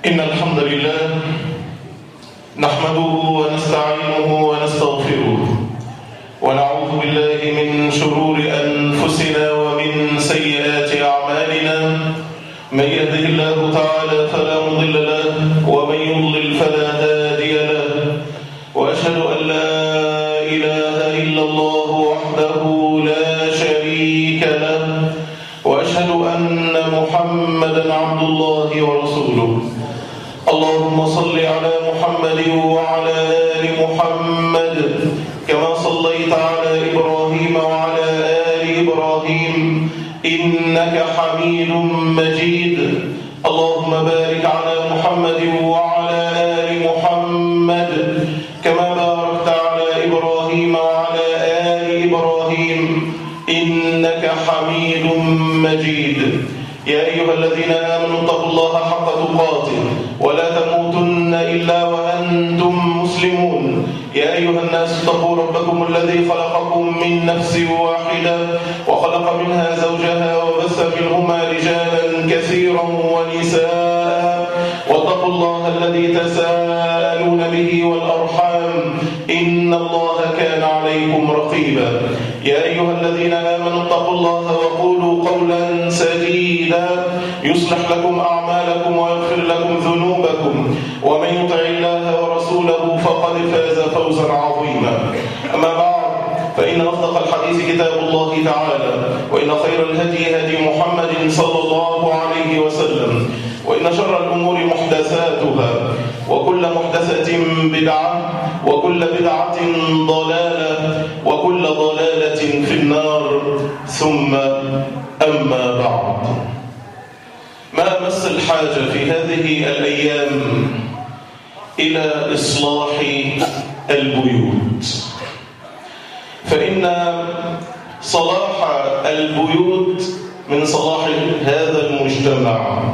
إن الحمد لله نحمده ونستعينه ونستغفره ونعوذ بالله من شرور أنفسنا ومن سيئات أعمالنا من يهده الله تعالى فلا مضل له ومن يضلل فلا هادي له وأشهد أن لا إله إلا الله وحده لا شريك له وأشهد أن محمدا عبد الله ورسوله اللهم صل على محمد وعلى آل محمد كما صليت على إبراهيم وعلى آل إبراهيم إنك حميد مجيد اللهم بارك على محمد وعلى آل محمد كما باركت على إبراهيم وعلى آل إبراهيم إنك حميد مجيد يا أيها الذين آمنوا اتقوا الله حق تقاته ولا تموتن إلا وأنتم مسلمون يا أيها الناس اتقوا ربكم الذي خلقكم من نفس واحدة وخلق منها زوجها وبث منهما رجالا كثيرا ونساء واتقوا الله الذي تساءلون به والأرحام إن الله كان عليكم رقيبا يا أيها الذين آمنوا اتقوا الله وقولوا قولا سديدا يصلح لكم أعمالكم ويغفر لكم ذنوبكم ومن يطع الله ورسوله فقد فاز فوزا عظيما أما بعد فإن أصدق الحديث كتاب الله تعالى وإن خير الهدي هدي محمد صلى الله عليه وسلم وإن شر الأمور محدثاتها وكل محدثة بدعة وكل بدعة ضلالة وكل ضلالة في النار ثم أما بعد ما مس الحاجة في هذه الأيام إلى إصلاح البيوت فإن صلاح البيوت من صلاح هذا المجتمع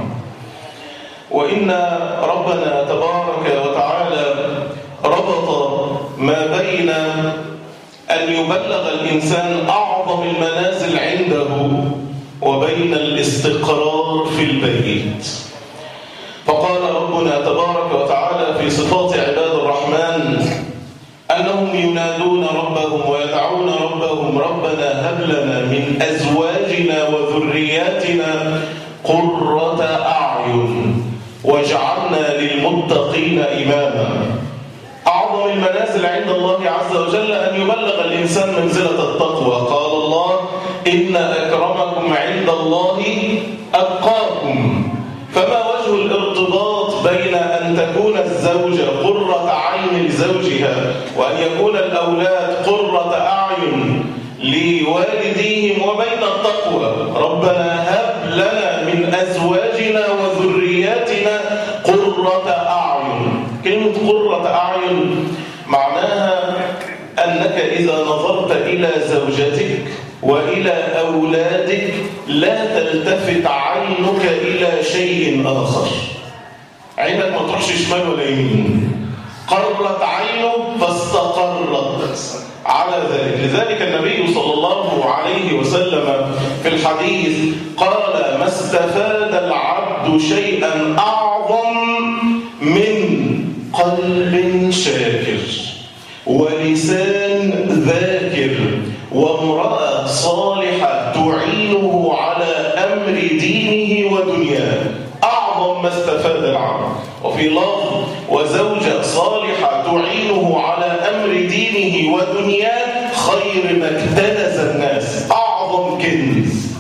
وإن ربنا تبارك وتعالى ربط ما بين أن يبلغ الإنسان أعظم المنازل عنده وبين الاستقرار في البيت فقال ربنا تبارك وتعالى في صفات عباد الرحمن أنهم ينادون ربهم ويدعون ربهم ربنا هب لنا من أزواجنا وذرياتنا قرة أعين واجعلنا للمتقين إماما أعظم المنازل عند الله عز وجل أن يبلغ الإنسان منزلة التقوى قال الله إن أكرمكم عند الله أتقاكم فما وجه الارتباط بين أن تكون الزوجة قرة عين لزوجها وأن يكون الأولاد قرة أعين لوالديهم وبين التقوى ربنا هب لنا من أزواجنا وذرياتنا قرة أعين كلمة قرة أعين معناها أنك إذا نظرت إلى زوجتك وإلى أولادك لا تلتفت عينك إلى شيء آخر عينك ما تروحش شمال ولا يمين قرت عينه فاستقرت على ذلك لذلك النبي صلى الله عليه وسلم في الحديث قال ما استفاد العبد شيئا أعظم من قلب شاكر ولسان ذاكر وامرأة صالحة تعينه على أمر دينه ودنياه أعظم ما استفاد العبد وفي لفظ وزوجة صالحة تعينه على أمر دينه ودنياه خير ما اكتنز الناس أعظم كنز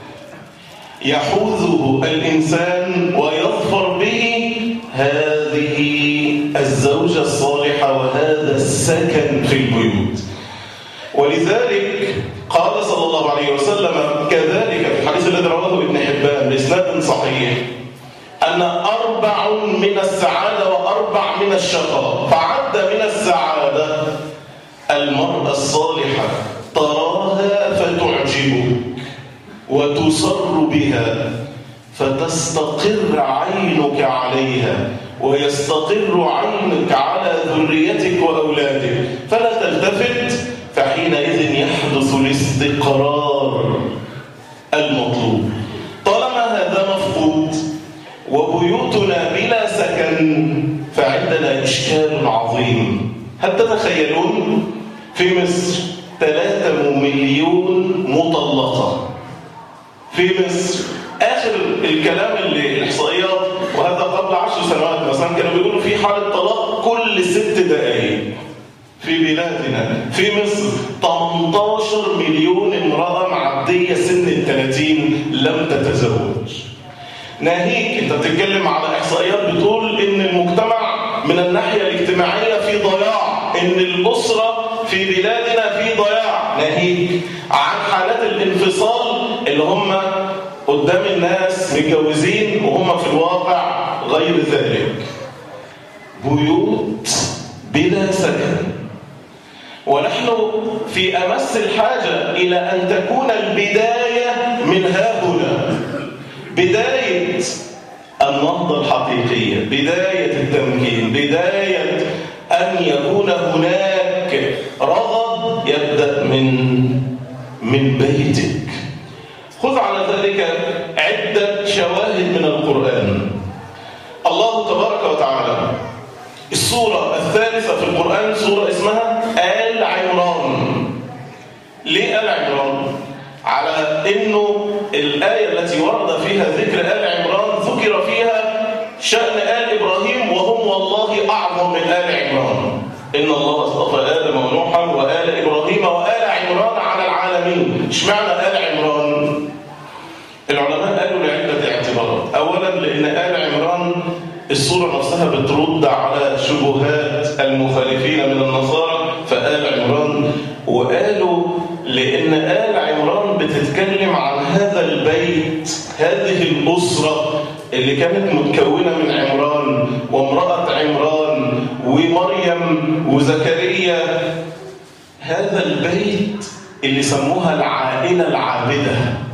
يحوزه الإنسان ويظفر به هذه الزوجة الصالحة وهذا السكن في البيوت ولذلك قال صلى الله عليه وسلم كذلك في الحديث الذي رواه ابن حبان بإسناد صحيح أن أربع من السعادة وأربع من الشقاء فعد من السعادة المرأة الصالحة تراها فتعجبك وتصر بها فتستقر عينك عليها ويستقر عينك على ذريتك وأولادك فلا تلتفت فحينئذ يحدث الاستقرار المطلوب طالما هذا مفقود وبيوتنا بلا فعندنا إشكال عظيم هل تتخيلون في مصر 3 مليون مطلقة في مصر آخر الكلام اللي الإحصائيات وهذا قبل عشر سنوات مثلا كانوا بيقولوا في حالة طلاق كل ست دقائق في بلادنا في مصر 18 مليون امرأة معدية سن ال 30 لم تتزوج ناهيك انت بتتكلم على احصائيات بتقول ان المجتمع من الناحية الاجتماعية في ضياع ان الأسرة في بلادنا في ضياع ناهيك عن حالات الانفصال اللي هم قدام الناس متجوزين وهم في الواقع غير ذلك بيوت بلا سكن ونحن في أمس الحاجة إلى أن تكون البداية من ها هنا بداية النهضة الحقيقية بداية التمكين بداية أن يكون هناك رغب يبدأ من من بيتك خذ على ذلك عدة شواهد من القرآن الله تبارك وتعالى السورة الثالثة في القرآن سورة اسمها آل عمران ليه آل عمران؟ على انه الآية التي ورد فيها ذكر آل عمران ذكر فيها شأن آل إبراهيم وهم والله أعظم من آل عمران إن الله اصطفى آدم ونوحا وآل إبراهيم وآل عمران على العالمين اشمعنى آل عمران؟ العلماء قالوا لعدة اعتبارات أولا لأن آل عمران الصورة نفسها بترد على شبهات المخالفين من النصارى فآل عمران وقالوا لأن آل عمران بتتكلم عن هذا البيت هذه الأسرة اللي كانت متكونة من عمران وامرأة عمران ومريم وزكريا هذا البيت اللي سموها العائلة العابدة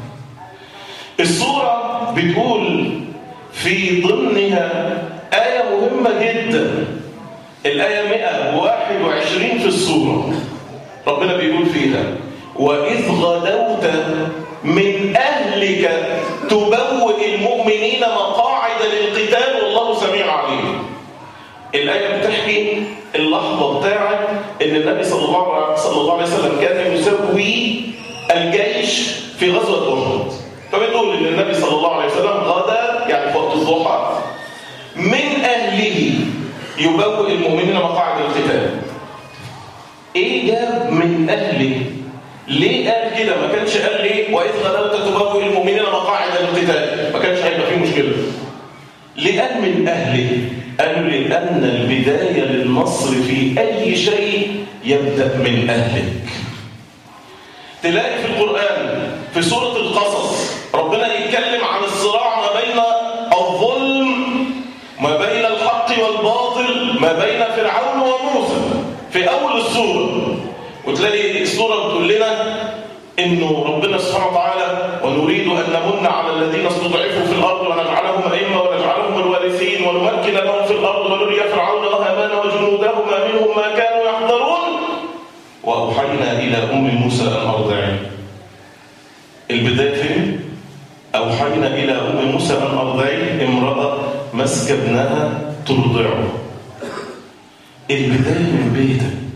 الصورة بتقول في ضمنها آية مهمة جدا الآية 121 في السورة ربنا بيقول فيها وإذ غدوت من أهلك تبوئ المؤمنين مقاعد للقتال والله سميع عليم الآية بتحكي اللحظة بتاعت إن النبي صلى الله صلى الله عليه وسلم كان يسوي الجيش في غزوة أحد فبتقول إن النبي صلى الله عليه وسلم غدا يعني في وقت الضحى من أهله يبوئ المؤمنين مقاعد القتال ايه جاب من اهله ليه قال كده ما كانش قال ليه واذ غدوت تبوئ المؤمنين مقاعد للقتال ما كانش هيبقى فيه مشكله ليه قال من اهله قالوا لان البدايه للنصر في اي شيء يبدا من اهلك تلاقي في القران في سوره القصص ربنا يتكلم عن الصراع ما بين الظلم ما بين الحق والباطل ما بين فرعون وموسى في أول السورة وتلاقي السورة بتقول لنا إنه ربنا سبحانه وتعالى ونريد أن نمن على الذين استضعفوا في الأرض ونجعلهم أئمة ونجعلهم الوارثين ونمكن لهم في الأرض ونري فرعون وهامان وجنودهما منهم ما كانوا يحذرون وأوحينا إلى أم موسى أن أرضعيه البداية فين؟ أوحينا إلى أم موسى أن أرضعيه امرأة ماسكة ابنها ترضعه البداية من بيتك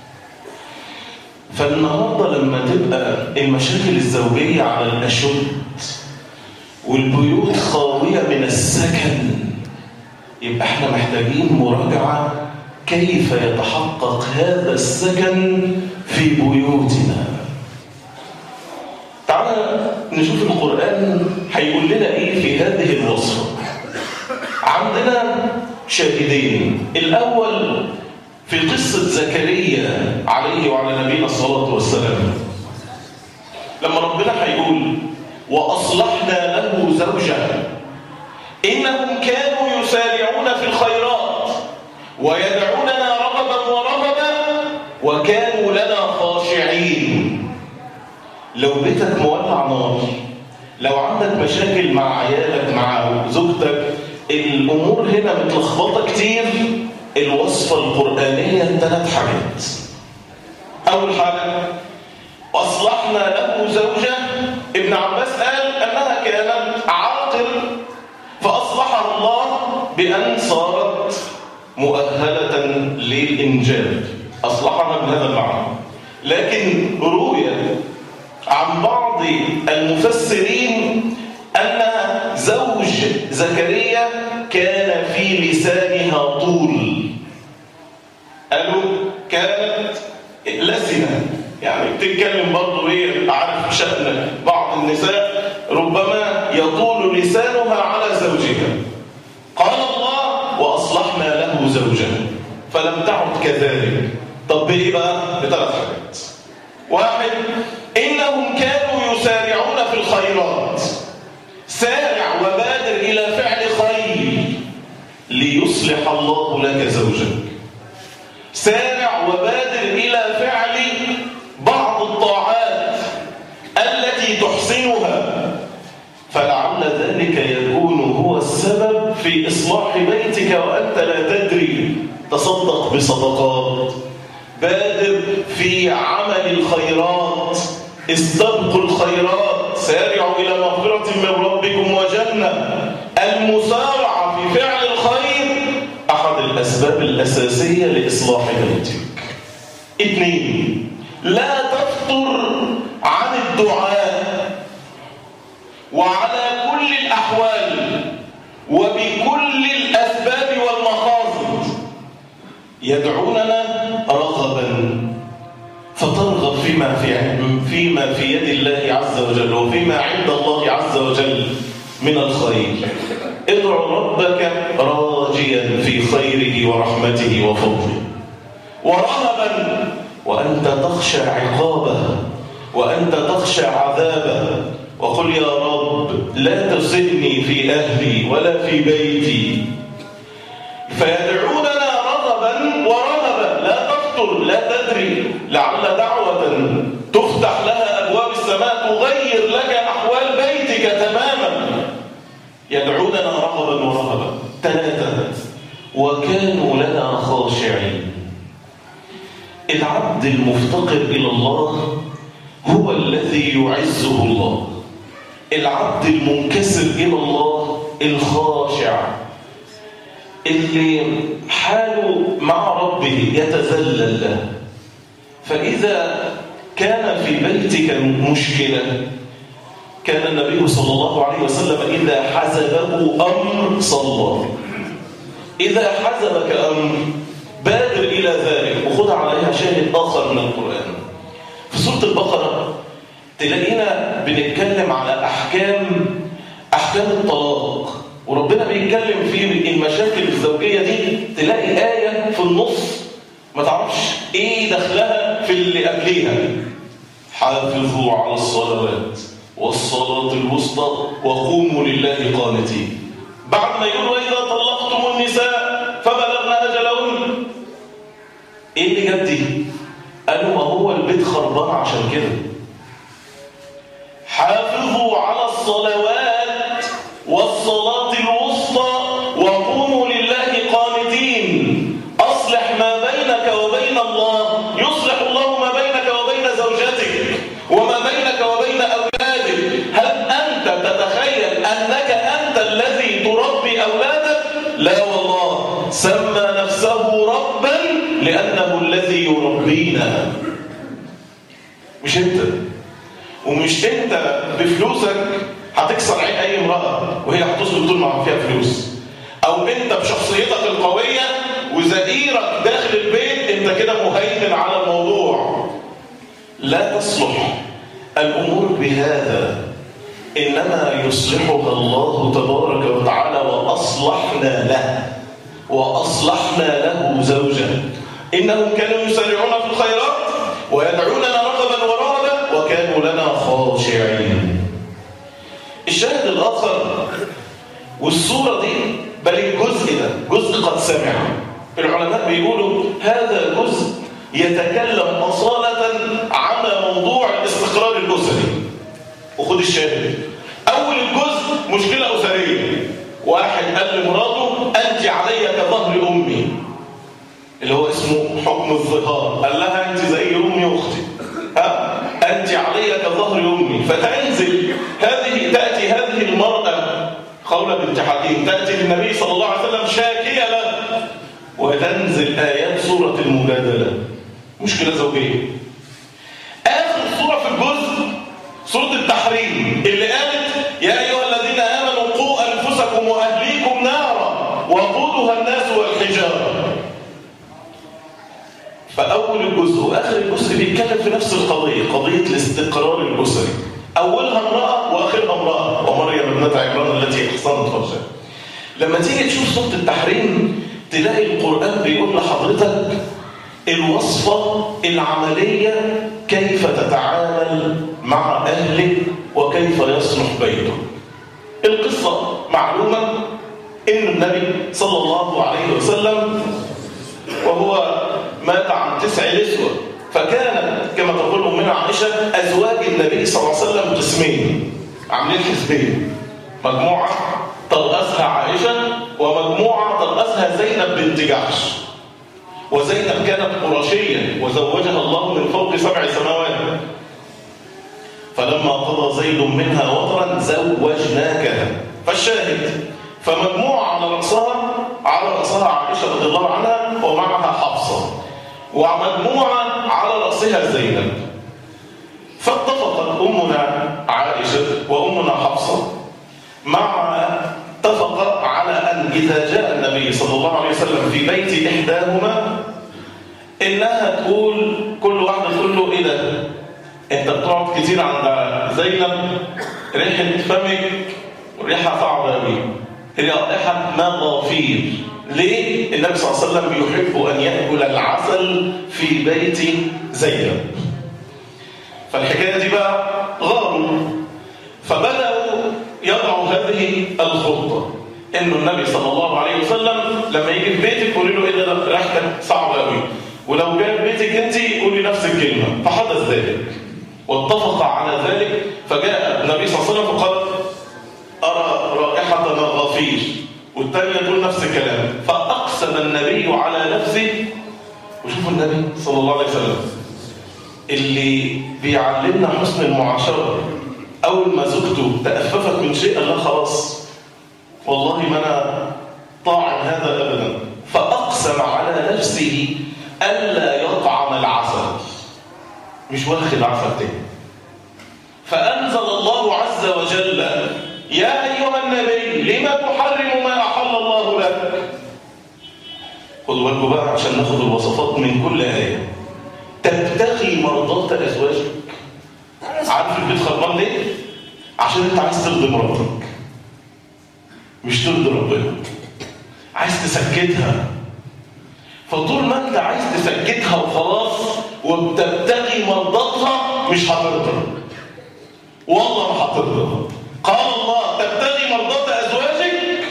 فالنهاردة لما تبقى المشاكل الزوجية على الأشد والبيوت خاوية من السكن يبقى احنا محتاجين مراجعة كيف يتحقق هذا السكن في بيوتنا تعالى نشوف القرآن هيقول لنا ايه في هذه الوصفة عندنا شاهدين الأول في قصة زكريا عليه وعلى نبينا الصلاة والسلام لما ربنا هيقول وأصلحنا له زوجه إنهم كانوا يسارعون في الخيرات ويدعوننا رغبا ورهبا وكانوا لنا خاشعين لو بيتك مولع نار لو عندك مشاكل مع عيالك مع زوجتك الأمور هنا متلخبطة كتير الوصفة القرآنية ثلاث حاجات أول حاجة أصلحنا له زوجة ابن عباس قال أنها كانت عاقل فأصلحها الله بأن صارت مؤهلة للإنجاب أصلحنا بهذا المعنى لكن روي عن بعض المفسرين أن زوج زكريا كان في لسانها طول قالوا كانت لسنة يعني بتتكلم برضه ايه عارف شأن بعض النساء ربما يطول لسانها على زوجها قال الله وأصلحنا له زوجا فلم تعد كذلك طب بايه بقى بثلاث حاجات واحد إنهم كانوا يسارعون في الخيرات سارع وبادر إلى فعل خير ليصلح الله لك زوجك سارع وبادر إلى فعل بعض الطاعات التي تحسنها فلعل ذلك يكون هو السبب في إصلاح بيتك وأنت لا تدري تصدق بصدقات بادر في عمل الخيرات استبقوا الخيرات سارعوا إلى مغفرة من ربكم وجنة المسارعة في فعل الخير أحد الأسباب الأساسية لإصلاح بيتك اثنين لا تفطر عن الدعاء وعلى كل الأحوال وبكل الأسباب والمقاصد يدعوننا رغبا فترغب فيما في فيما في يد الله عز وجل وفيما عند الله عز وجل من الخير ادع ربك راجيا في خيره ورحمته وفضله ورهبا وأنت تخشى عقابه وأنت تخشى عذابه وقل يا رب لا تسئني في أهلي ولا في بيتي فيدعوننا رغبا ورهبا لا تفطر لا تدري لعل دعوة تفتح لها أبواب السماء تغير لك أحوال بيتك تماما يدعوننا رغبا ورهبا ثلاثة وكانوا لنا خاشعين العبد المفتقر إلى الله هو الذي يعزه الله العبد المنكسر إلى الله الخاشع اللي حاله مع ربه يتذلل له فإذا كان في بيتك مشكلة كان النبي صلى الله عليه وسلم إذا حزبه أمر صلى إذا حزبك أمر بادر إلى ذلك وخذ عليها شاهد آخر من القرآن في سورة البقرة تلاقينا بنتكلم على أحكام أحكام الطلاق وربنا بيتكلم في المشاكل الزوجية دي تلاقي آية في النص ما تعرفش إيه دخلها في اللي قبليها حافظوا على الصلوات والصلاة الوسطى وقوموا لله قانتين بعد ما يقول وإذا طلقتم النساء فبلغن أجلهن إيه اللي جاب دي؟ قالوا ما هو البيت خربان عشان كده حافظوا على الصلوات والصلاة الوسطى وقوموا لله قانتين أصلح ما بينك وبين الله يصلح الله ما بينك وبين زوجتك وما بينك وبين أولادك هل أنت تتخيل أنك أنت الذي تربي أولادك؟ لا والله سمى نفسه ربا لأنه الذي يربينا مش أنت ومش أنت بفلوسك هتكسر عين أي امرأة وهي هتصبح طول ما فيها فلوس أو أنت بشخصيتك القوية وزئيرك داخل البيت أنت كده مهيمن على الموضوع لا تصلح الأمور بهذا إنما يصلحها الله تبارك وتعالى وأصلحنا له وأصلحنا له زوجا إنهم كانوا يسارعون في الخيرات ويدعوننا رغبا ورهبا وكانوا لنا خاشعين الشاهد الآخر والصورة دي بل الجزء ده جزء قد سمع العلماء بيقولوا هذا جزء يتكلم أصالة عن موضوع الاستقرار الأسري وخد الشاهد أول الجزء مشكلة أسرية واحد قال لمراته أنت علي كظهر أمي اللي هو اسمه حكم الظهار قال لها أنت زي أمي وأختي ها أنت علي كظهر أمي فتنزل هذه تأتي هذه المرأة خولة بنت حكيم تأتي للنبي صلى الله عليه وسلم شاكية له وتنزل آيات سورة المجادلة مشكلة زوجية آخر سورة في الجزء سورة التحريم اللي قالت يا أيها الذين آمنوا قوا أنفسكم وأهليكم نارا وقودها الناس والحجارة فأول الجزء وآخر الجزء بيتكلم في نفس القضية قضية الاستقرار الأسري أولها امرأة وآخرها امرأة ومريم ابنة عمران التي أحصنت فرجها لما تيجي تشوف سورة التحريم تلاقي القرآن بيقول لحضرتك الوصفة العملية كيف تتعامل مع أهلك وكيف يصلح بيتك القصة معلومة إن النبي صلى الله عليه وسلم وهو مات عن تسع نسوة فكان كما تقول أمنا عائشة أزواج النبي صلى الله عليه وسلم قسمين عاملين حزبين مجموعة ترأسها عائشة ومجموعة ترأسها زينب بنت جحش وزينب كانت قرشية وزوجها الله من فوق سبع سماوات فلما قضى زيد منها وطرا زوجناكها فالشاهد فمجموعة على رأسها على رأسها عائشة رضي الله عنها ومعها حفصة ومجموعة على رأسها زينب فاتفقت أمنا عائشة وأمنا حفصة مع اتفق على أن إذا جاء النبي صلى الله عليه وسلم في بيت إحداهما إنها تقول كل واحدة تقول له إيه ده؟ أنت بتقعد كتير عند زينب ريحة فمك ريحة صعبة أوي هي رائحة مغافير ليه؟ النبي صلى الله عليه وسلم يحب أن يأكل العسل في بيت زينب فالحكاية دي بقى غاروا فبدأوا يضعوا هذه الخطة إنه النبي صلى الله عليه وسلم لما يجي في بيتك قولي له إيه ده ريحتك صعبة قوي ولو جاء في بيتك أنت قولي نفس الكلمة فحدث ذلك واتفق على ذلك فجاء النبي صلى الله عليه وسلم فقال أرى رائحة مغافير والثانية تقول نفس الكلام فأقسم النبي على نفسه وشوفوا النبي صلى الله عليه وسلم اللي بيعلمنا حسن المعاشرة أول ما زوجته تأففت من شيء قال لها خلاص والله ما أنا طاعن هذا أبدا فأقسم على نفسه ألا يطعم العسل مش واخد عسل تاني فأنزل الله عز وجل يا أيها النبي لما تحرم ما أحل الله لك خدوا بالكم بقى عشان ناخد الوصفات من كل آية تبتغي مرضات أزواجك عارف البيت خربان ليه؟ عشان انت عايز ترضي مراتك مش ترضي ربنا عايز تسكتها فطول ما انت عايز تسكتها وخلاص وبتبتغي مرضاتها مش هترضى والله ما هترضى قال الله تبتغي مرضات ازواجك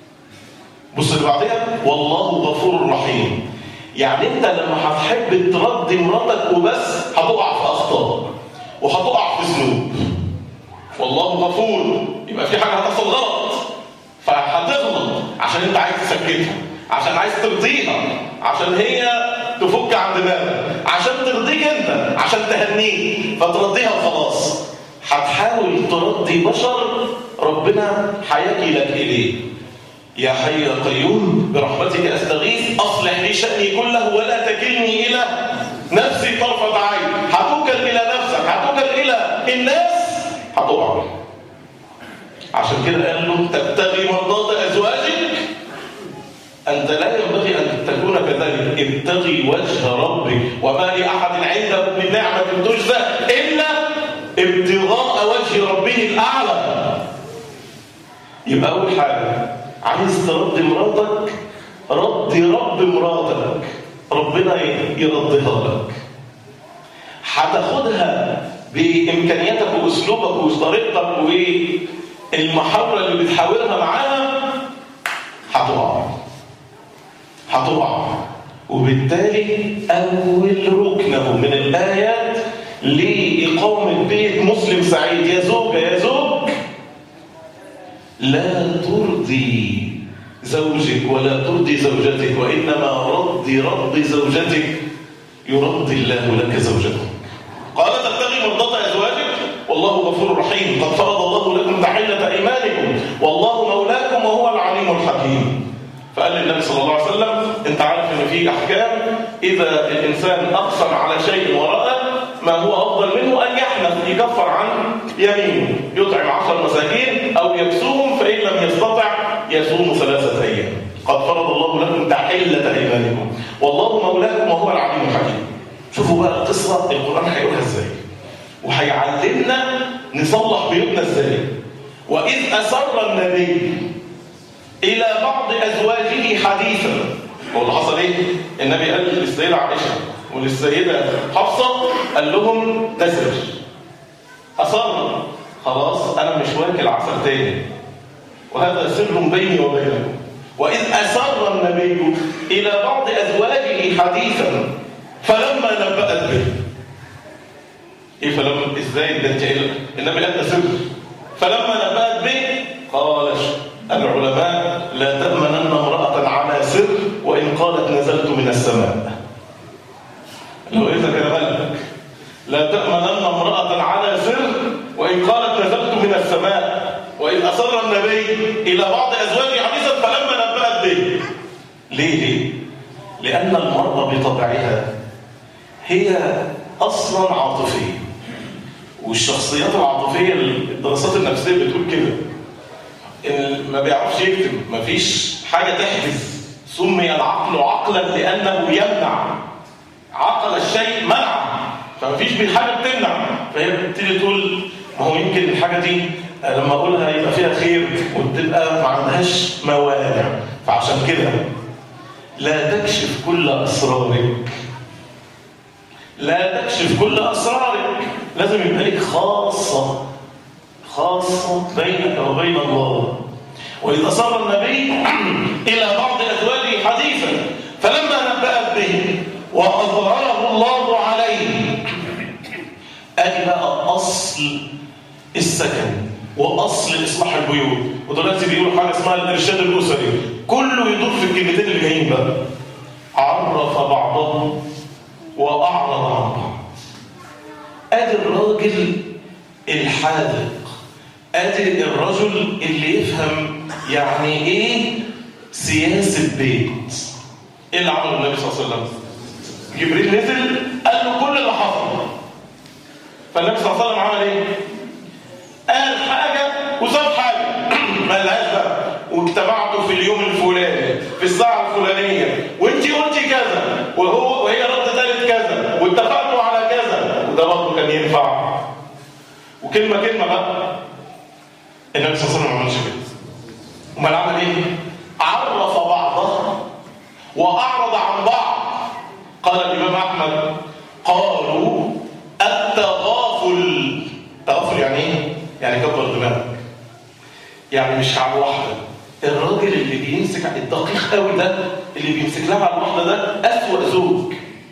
بص اللي بعدها والله غفور رحيم يعني انت لما هتحب ترضي مراتك وبس هتقع في اخطاء وهتقع في ذنوب والله غفور يبقى في حاجه هتحصل غلط فهتغلط عشان انت عايز تسكتها عشان عايز ترضيها عشان هي تفك عن دماغك عشان ترضيك انت عشان تهنيك فترضيها وخلاص هتحاول ترضي بشر ربنا هيكلك اليه يا حي يا قيوم برحمتك استغيث اصلح لي شاني كله ولا تكلني الى نفسي طرفه عين هتوكل الى نفسك هتوكل الى الناس هتقع عشان كده قال له تبتغي مرضات ازواجك انت لا ينبغي ان تكون كذلك ابتغي وجه ربك وما لاحد عنده من نعمه تجزى الا ابتغاء وجه ربه الاعلى يبقى اول حاجه عايز ترضي مراتك رضي رب مراتك ربنا يرضيها لك هتاخدها بامكانياتك واسلوبك وطريقتك والمحاوره اللي بتحاورها معاها هتقع هتقع وبالتالي اول ركنه من الايات لاقامه بيت مسلم سعيد يا زوجه يا زوج لا ترضي زوجك ولا ترضي زوجتك وانما رضي رضي زوجتك يرضي الله لك زوجتك قال تبتغي مرضات ازواجك والله غفور رحيم قد فرض الله لكم تحله ايمانكم والله مولاكم وهو العليم الحكيم فقال للنبي صلى الله عليه وسلم انت عارف في أحكام إذا الإنسان أقسم على شيء ورأى ما هو أفضل منه أن يحنث يكفر عن يمينه يطعم عشر مساكين أو يكسوهم فإن لم يستطع يصوم ثلاثة أيام قد فرض الله لكم تحلة أيمانكم والله مولاكم وهو العليم الحكيم شوفوا بقى القصة القرآن هيقولها إزاي وهيعلمنا نصلح بيوتنا إزاي وإذ أسر النبي إلى بعض أزواجه حديثا هو اللي حصل إيه؟ النبي قال للسيدة عائشة وللسيدة حفصة قال لهم ده سر أصر خلاص أنا مش واكل عسل تاني وهذا سر بيني وبينكم وإذ أسر النبي إلى بعض أزواجه حديثا فلما نبأت به إيه فلما إزاي ده أنت النبي قال ده سر فلما نبأت به قال العلماء لا تأمنن امرأة على سر وإن قالت نزلت من السماء لو إذا كان ملك لا تأمنن امرأة على سر وإن قالت نزلت من السماء وإن أصر النبي إلى بعض أزواجه حديثا فلما نبأت به ليه ليه؟ لأن المرأة بطبعها هي أصلا عاطفية والشخصيات العاطفية الدراسات النفسية بتقول كده ما بيعرفش يكتب مفيش حاجة تحجز سمي العقل عقلا لأنه يمنع عقل الشيء منع فمفيش حاجة بتمنع فهي بتبتدي تقول ما هو يمكن الحاجة دي لما أقولها يبقى فيها خير وتبقى ما عندهاش موانع فعشان كده لا تكشف كل أسرارك لا تكشف كل أسرارك لازم يبقى لك خاصة خاصة بينك وبين الله وإذا صار النبي إلى بعض أزواجه حديثا فلما نبأت به وأظهره الله عليه أدي بقى أصل السكن وأصل إصلاح البيوت ودلوقتي بيقولوا حاجة اسمها الإرشاد الأسري كله يدور في الكلمتين اللي جايين بقى عرف بعضهم وأعرض عن بعض أدي الراجل الحاذق ادي الرجل اللي يفهم يعني ايه سياسة بيت ايه اللي عمله النبي صلى الله عليه وسلم جبريل نزل قال له كل اللي حصل فالنبي صلى الله عليه وسلم عمل ايه قال حاجة وساب حاجة ما قالهاش بقى واجتمعتوا في اليوم الفلاني في الساعة الفلانية وانت قلتي كذا وهو وهي رد ثالث كذا واتفقتوا على كذا وده برضه كان ينفع وكلمة كلمة بقى النبي صلى الله عليه وسلم ما عملش كده امال عمل ايه عرف بعضها واعرض عن بعض قال الامام احمد قالوا التغافل التغافل يعني ايه يعني كبر دماغك يعني مش على واحده الراجل اللي بيمسك الدقيق قوي ده اللي بيمسك لها على الواحده ده اسوأ زوج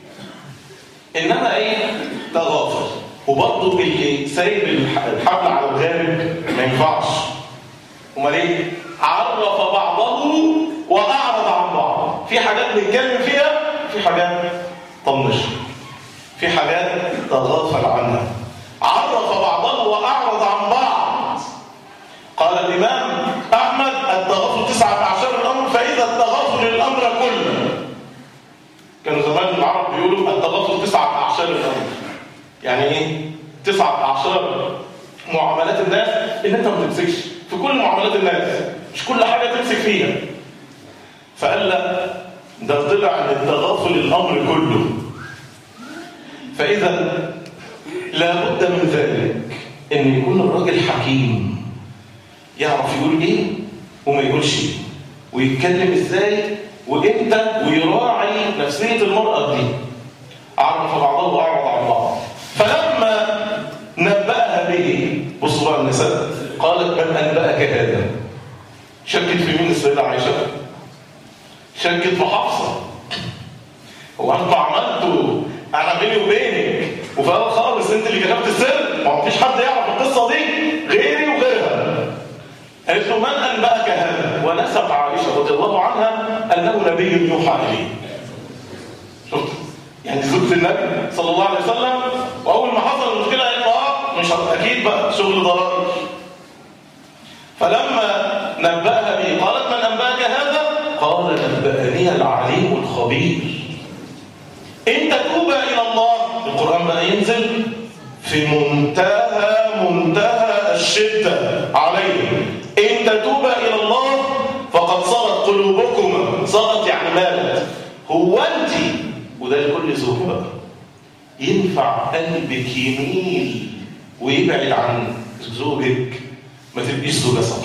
انما ايه تغافل وبرضه اللي سايب الحبل على الغارب ما ينفعش امال ايه عرف بعضه واعرض عن بعض في حاجات نتكلم فيها في حاجات طنش في حاجات تغافل عنها عرف بعضه واعرض عن بعض قال الامام احمد التغافل تسعة عشر الامر فاذا التغافل الامر كله كانوا زمان العرب بيقولوا التغافل تسعة عشر الامر يعني ايه تسعة أعشار معاملات الناس ان انت ما تمسكش في كل معاملات الناس مش كل حاجة تمسك فيها فقال لا ده طلع ان التغافل الامر كله فاذا لابد من ذلك ان يكون الراجل حكيم يعرف يقول ايه وما يقولش ايه ويتكلم ازاي وامتى ويراعي نفسيه المراه دي عرف بعضه واعرض عن بعض فلما نبأها به بصوا بقى النساء قالت من أنبأك هذا شكت في مين السيدة عائشة شكت في حفصة هو انتوا عملتوا انا بيني وبينك وفي الاول خالص انت اللي كتبت السر ما فيش حد يعرف القصه دي غيري وغيرها قالت له من انباك هذا ونسب عائشه رضي الله عنها انه نبي يوحى اليه شفت يعني زوجة النبي صلى الله عليه وسلم واول ما حصل المشكله قالت اه مش اكيد بقى شغل ضرائر فلما نبأها به قالت من انباك هذا قال نبأني العليم الخبير إن تتوبا إلى الله القرآن بقى ينزل في منتهى منتهى الشدة عليه إن تتوبا إلى الله فقد صارت قلوبكما صارت يعني مالت هو أنت وده لكل زوج بقى ينفع قلبك يميل ويبعد عن زوجك ما تبقيش زوجة صح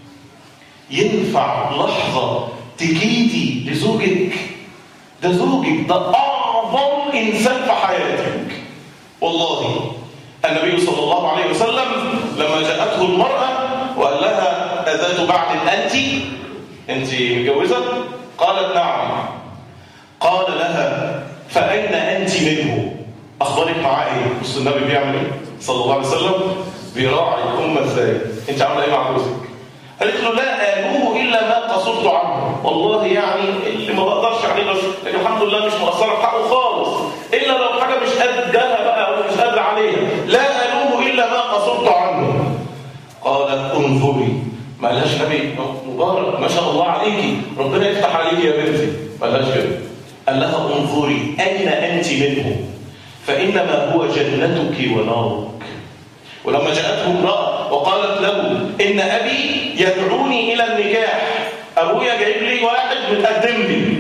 ينفع لحظة تكيدي لزوجك ده زوجك ده أعظم إنسان في حياتك والله النبي صلى الله عليه وسلم لما جاءته المرأة وقال لها أذات بعد أنت أنت متجوزة قالت نعم قال لها فأين أنت منه أخبارك معاه إيه بص النبي بيعمل إيه صلى الله عليه وسلم بيراعي الأمة إزاي أنت عاملة إيه مع جوزك قالت له لا آلوه إلا ما قصرت عنه والله يعني اللي ما بقدرش عليه بس الحمد لله مش مقصرة في حقه خالص إلا لو حاجة مش قدها بقى أو مش قادر عليها لا آلوه إلا ما قصرت عنه قالت انظري ما قالهاش نبي مبارك ما شاء الله عليكي ربنا يفتح عليكي يا بنتي ما قالهاش كده قال لها انظري أين أنت منه فإنما هو جنتك ونارك ولما جاءته امرأة وقالت له إن أبي يدعوني إلى النكاح أبويا جايب لي واحد متقدم لي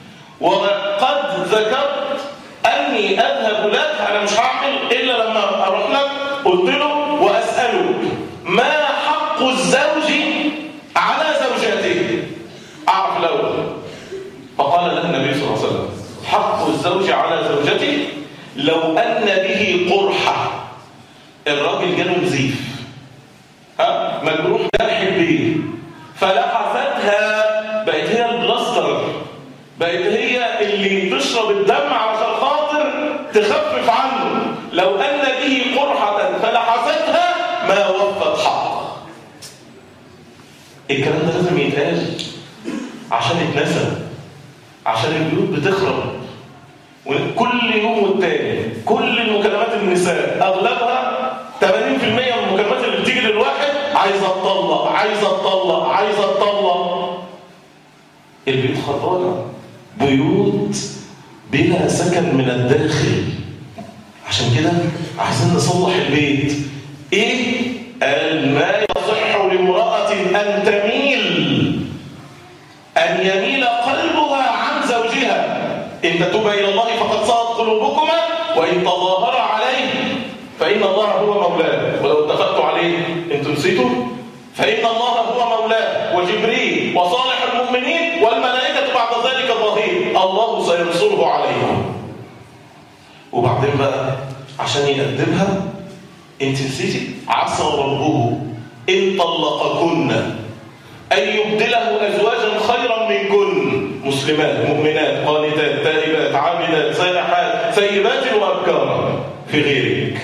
وقد ذكرت أني أذهب لك أنا مش هعمل إلا لما أروح لك قلت له وأسألك ما حق الزوج على زوجته أعرف الأول فقال له النبي صلى الله عليه وسلم حق الزوج على زوجته لو أن به قرحة الراجل جاله نزيف ها مجروح جرح البيت فلحفتها بقت هي البلاستر بقت هي اللي تشرب الدم علشان خاطر تخفف عنه لو أن به قرحة فلحفتها ما وفت حقه الكلام ده لازم يتقال عشان يتنسى عشان البيوت بتخرب وكل يوم والتاني كل المكالمات النساء اغلبها 80% من المكالمات اللي بتيجي للواحد عايزه اتطلق عايزه اتطلق عايزه اتطلق البيوت خربانه بيوت بلا سكن من الداخل عشان كده عايزين نصلح البيت ايه قال ما يصح لامراه ان تميل ان يميل قلبها عن زوجها إن تتوبا إلى الله فقد صارت قلوبكما وإن تظاهر عليه فإن الله هو مولاه ولو اتفقتوا عليه أنتم نسيتوا فإن الله هو مولاه وجبريل وصالح المؤمنين والملائكة بعد ذلك ظهير الله سينصره عليهم وبعدين بقى عشان يقدمها انت نسيتي عسى ربه إن طلقكن أن يبدله أزواجا خيرا منكن مسلمات مؤمنات قانتات تائبات عابدات سائحات سيبات وأبكارا في غيرك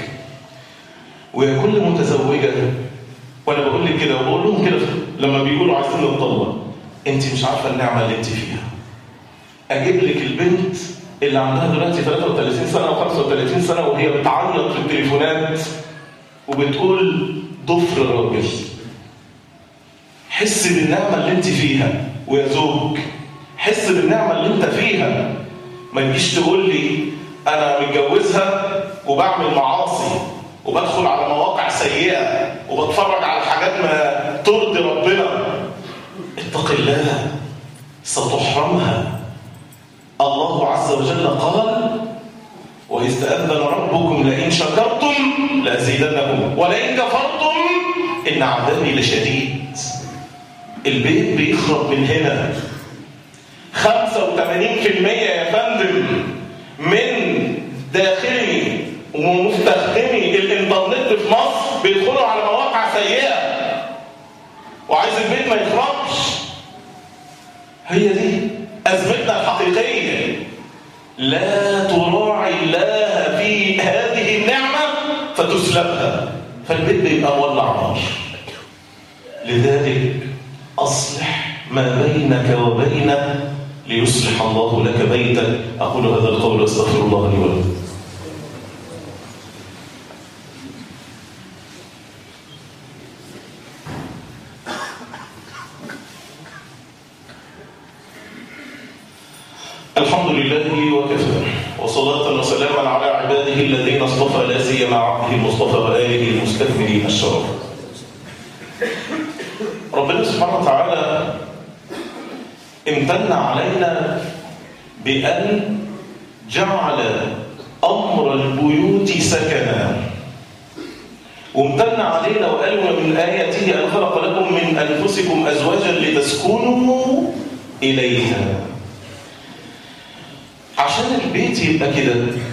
ويا كل متزوجة وأنا بقول لك كده وبقول لهم كده لما بيقولوا عايزين نتطلق أنت مش عارفة النعمة اللي أنت فيها أجيب لك البنت اللي عندها دلوقتي 33 سنة أو 35 سنة وهي بتعيط في التليفونات وبتقول ضفر راجل حس بالنعمة اللي انت فيها ويا زوج حس بالنعمة اللي انت فيها ما تجيش تقول لي انا متجوزها وبعمل معاصي وبدخل على مواقع سيئة وبتفرج على حاجات ما ترضي ربنا اتق الله ستحرمها الله عز وجل قال وإذ تأذن ربكم لئن شكرتم لأزيدنكم ولئن كفرتم إن عذابي لشديد البيت بيخرب من هنا 85% يا فندم من داخلي ومستخدمي الانترنت في مصر بيدخلوا على مواقع سيئة وعايز البيت ما يخربش هي دي أزمتنا الحقيقية لا تراعي الله في هذه النعمة فتسلبها فالبيت بيبقى مولع نار لذلك أصلح ما بينك وبينه ليصلح الله لك بيتك أقول هذا القول واستغفر الله لي ولكم الحمد لله وكفى وصلاة وسلاما على عباده الذين اصطفى لا سيما عبده المصطفى وآله المستكملين الشرف ربنا سبحانه وتعالى امتن علينا بأن جعل أمر البيوت سكنا وامتن علينا وقال من آياته أن خلق لكم من أنفسكم أزواجا لتسكنوا إليها عشان البيت يبقى كده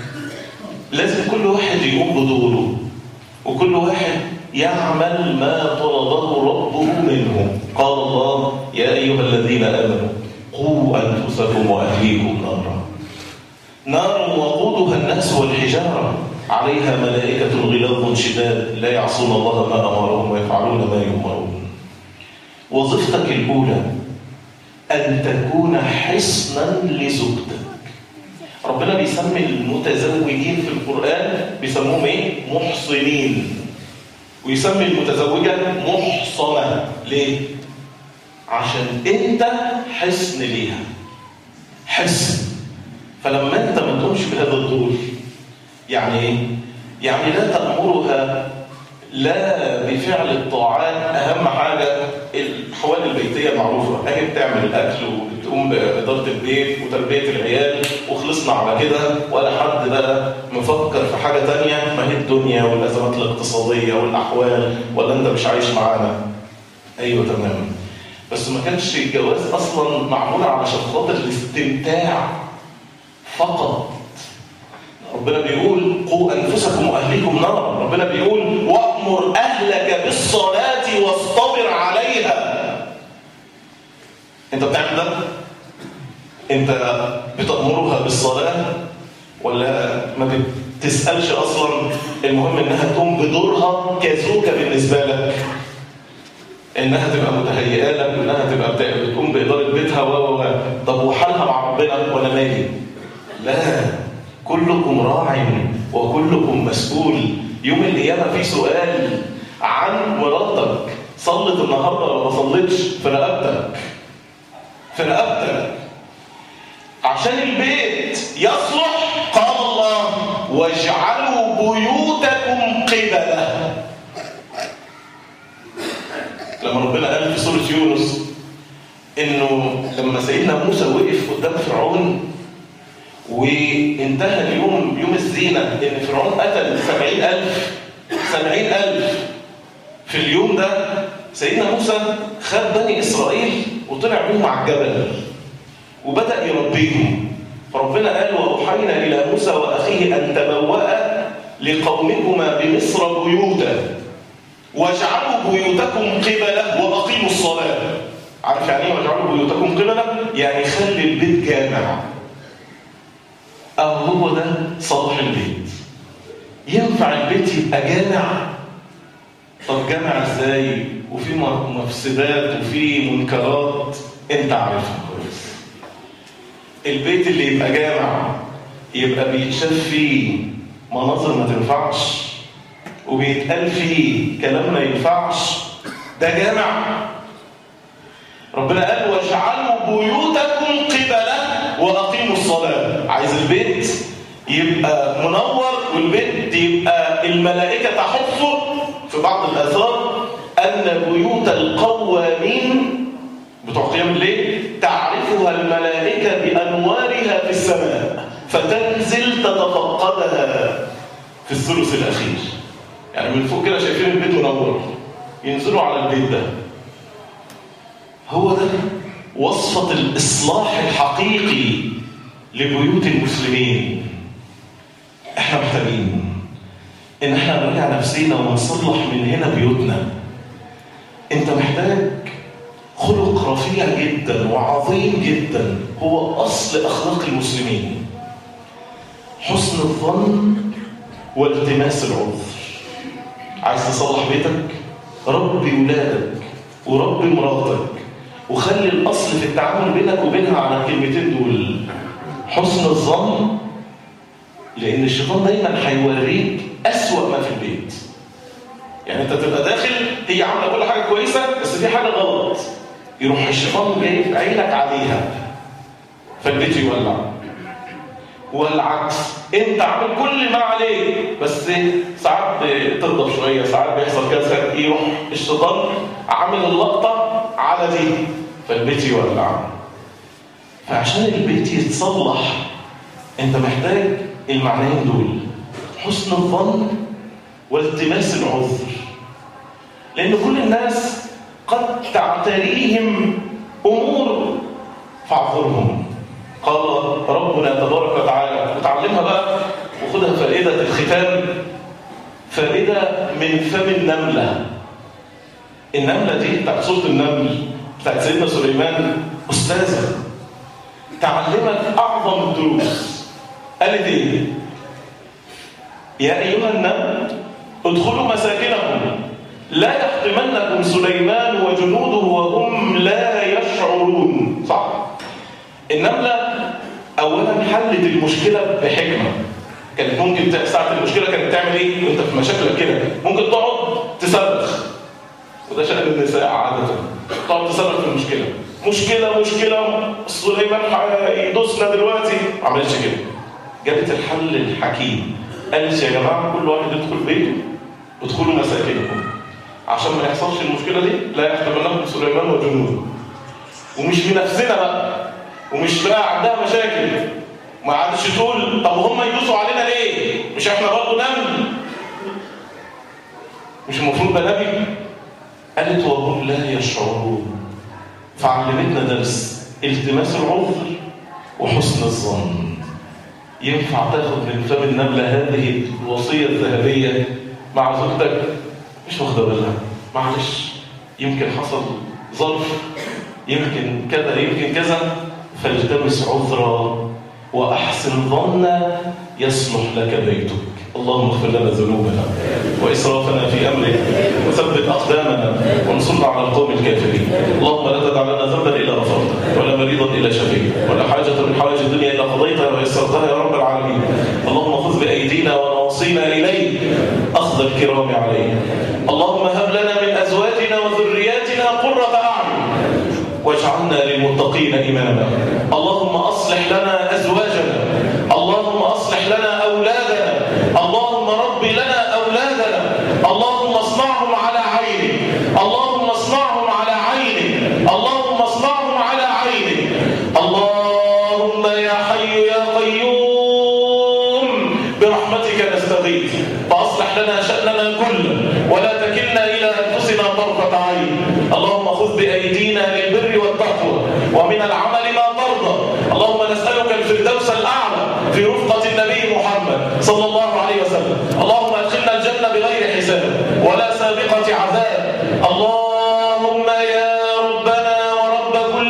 لازم كل واحد يقوم بدوره وكل واحد يعمل ما طلبه ربه منه قال الله يا أيها الذين آمنوا قوا أنفسكم وأهليكم نارا نار وقودها الناس والحجارة عليها ملائكة غلاظ شداد لا يعصون الله ما أمرهم ويفعلون ما يؤمرون وظيفتك الأولى أن تكون حصنا لزوجتك ربنا بيسمي المتزوجين في القرآن بيسموهم ايه؟ محصنين ويسمي المتزوجة محصنة ليه؟ عشان انت حصن ليها حصن فلما انت ما تقومش بهذا الدور يعني ايه؟ يعني لا تأمرها لا بفعل الطاعات أهم حاجة الحوال البيتية المعروفة هي بتعمل الأكل وبتقوم بإدارة البيت وتربية العيال وخلصنا على كده ولا حد بقى مفكر في حاجة تانية ما هي الدنيا والأزمات الاقتصادية والأحوال ولا أنت مش عايش معانا أيوة تمام بس ما كانش الجواز أصلا معمول علشان خاطر الاستمتاع فقط ربنا بيقول قوا أنفسكم وأهليكم نارا ربنا بيقول وأمر أهلك بالصلاة واصطبر عليها أنت بتعمل ده؟ أنت بتأمرها بالصلاة ولا ما بتسألش أصلا المهم إنها تقوم بدورها كزوجة بالنسبة لك إنها تبقى متهيئة لك إنها تبقى بتقوم بإدارة بيتها و طب وحالها مع ربنا وأنا مالي؟ لا كلكم راع وكلكم مسؤول يوم القيامة في سؤال عن مراتك صلت النهاردة ولا ما صلتش في رقبتك في رقبتك عشان البيت يصلح قال الله واجعلوا بيوتكم قبلة لما ربنا قال في سورة يونس انه لما سيدنا موسى وقف قدام فرعون وانتهى اليوم يوم الزينة ان فرعون قتل سبعين ألف سبعين ألف في اليوم ده سيدنا موسى خد بني إسرائيل وطلع بيهم على الجبل وبدأ يربيهم فربنا قال وأوحينا إلى موسى وأخيه أن تبوأ لقومكما بمصر بيوتا واجعلوا بيوتكم قبلة وأقيموا الصلاة عارف يعني ايه واجعلوا بيوتكم قبلة؟ يعني خلي البيت جامع أو هو ده صلاح البيت ينفع البيت يبقى جامع طب جامع ازاي وفي مفسدات وفي منكرات انت عارفها كويس البيت اللي يبقى جامع يبقى بيتشاف فيه مناظر ما تنفعش وبيتقال فيه كلام ما ينفعش ده جامع ربنا قال واجعلوا بيوتكم قبلة وأقيموا الصلاة عايز البيت يبقى منور والبيت يبقى الملائكة تحفه في بعض الآثار أن بيوت القوامين بتوع قيام الليل تعرفها الملائكة بأنوارها في السماء فتنزل تتفقدها في الثلث الأخير يعني من فوق كده شايفين البيت منور ينزلوا على البيت ده هو ده وصفة الإصلاح الحقيقي لبيوت المسلمين احنا محتاجين ان احنا نراجع نفسينا ونصلح من هنا بيوتنا انت محتاج خلق رفيع جدا وعظيم جدا هو اصل اخلاق المسلمين حسن الظن والتماس العذر عايز تصلح بيتك ربي ولادك وربي مراتك وخلي الاصل في التعامل بينك وبينها على الكلمتين دول حسن الظن لان الشيطان دايما هيوريك اسوأ ما في البيت يعني انت تبقى داخل هي عامله كل حاجه كويسه بس في حاجه غلط يروح الشيطان جايب عينك عليها فالبيت يولع والعكس انت عامل كل ما عليك بس ساعات تغضب شويه ساعات بيحصل كذا يروح الشيطان عامل اللقطه على دي فالبيت يولع فعشان البيت يتصلح انت محتاج المعنيين دول حسن الظن والتماس العذر لان كل الناس قد تعتريهم امور فاعذرهم قال ربنا تبارك وتعالى وتعلمها بقى وخدها فائدة الختام فائدة من فم النملة النملة دي بتاعت سورة النمل بتاعت سيدنا سليمان أستاذة تعلمك أعظم الدروس قالت إيه؟ يا أيها النمل ادخلوا مساكنكم لا يحطمنكم سليمان وجنوده وهم لا يشعرون صح؟ النملة أولا حلت المشكلة بحكمة كانت ممكن ساعة المشكلة كانت تعمل إيه؟ وأنت في مشاكلك كده ممكن تقعد تصرخ وده شأن النساء عادة تقعد تصرخ في المشكلة مشكلة مشكلة سليمان هيدوسنا دلوقتي ما عملتش كده جابت الحل الحكيم قالت يا جماعة كل واحد يدخل بيته ادخلوا مساكنكم عشان ما يحصلش المشكلة دي لا يحتملنكم سليمان وجنوده ومش بنفسنا بقى ومش بقى عندها مشاكل ما عادش تقول طب هم يدوسوا علينا ليه مش احنا برضه نمل مش المفروض ده نبي قالت وهم لا يشعرون فعلمتنا درس التماس العذر وحسن الظن ينفع تاخد من فم النملة هذه الوصية الذهبية مع زوجتك مش واخده بالها معلش يمكن حصل ظرف يمكن كذا يمكن كذا فالتمس عذرا وأحسن ظنا يصلح لك بيتك اللهم اغفر لنا ذنوبنا وإسرافنا في أمرك وثبت أقدامنا وانصرنا على القوم الكافرين اللهم لا تدع لنا ذنبا إلا غفرته ولا مريضا إلا شفيته ولا حاجة من حوائج الدنيا إلا قضيتها ويسرتها يا رب العالمين اللهم خذ بأيدينا ونواصينا إليك أخذ الكرام عليك اللهم هب لنا من أزواجنا وذرياتنا قرة أعين واجعلنا للمتقين إماما اللهم أصلح لنا أزواجنا اللهم أصلح لنا أولادنا اللهم رب لنا أولادنا اللهم اصنعهم على عينك اللهم اصنعهم على عينك اللهم اصنعهم على عينك اللهم يا حي يا قيوم برحمتك نستغيث فأصلح لنا شأننا كله ولا تكلنا إلى أنفسنا طرفة عين اللهم خذ بأيدينا للبر والتقوى ومن العمل ما ترضى اللهم نسألك الفردوس الأعلى في رفقة النبي محمد صلى الله عليه وسلم اللهم ادخلنا الجنة بغير حساب ولا سابقة عذاب اللهم يا ربنا ورب كل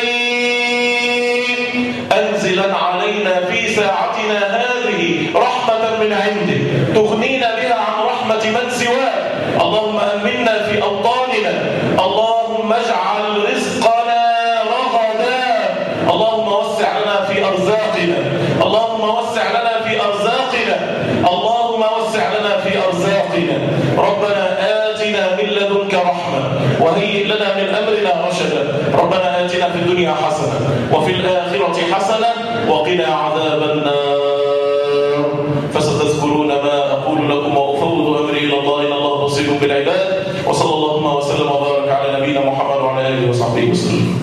شيء أنزلا علينا في ساعتنا هذه رحمة من عندك تغنينا بها عن رحمة من سواك اللهم أمنا في أوطاننا اللهم اجعل رزقنا رغدا اللهم وسع لنا في أرزاقنا اللهم وسع لنا في أرزاقنا اللهم وسع لنا في أرزاقنا ربنا آتنا من لدنك رحمة وهيئ لنا من أمرنا رشدا ربنا آتنا في الدنيا حسنة وفي الآخرة حسنة وقنا عذاب النار فستذكرون ما أقول لكم وأفوض أمري إلى الله إن الله بصير بالعباد وصلى اللهم وسلم وبارك على نبينا محمد وعلى آله وصحبه وسلم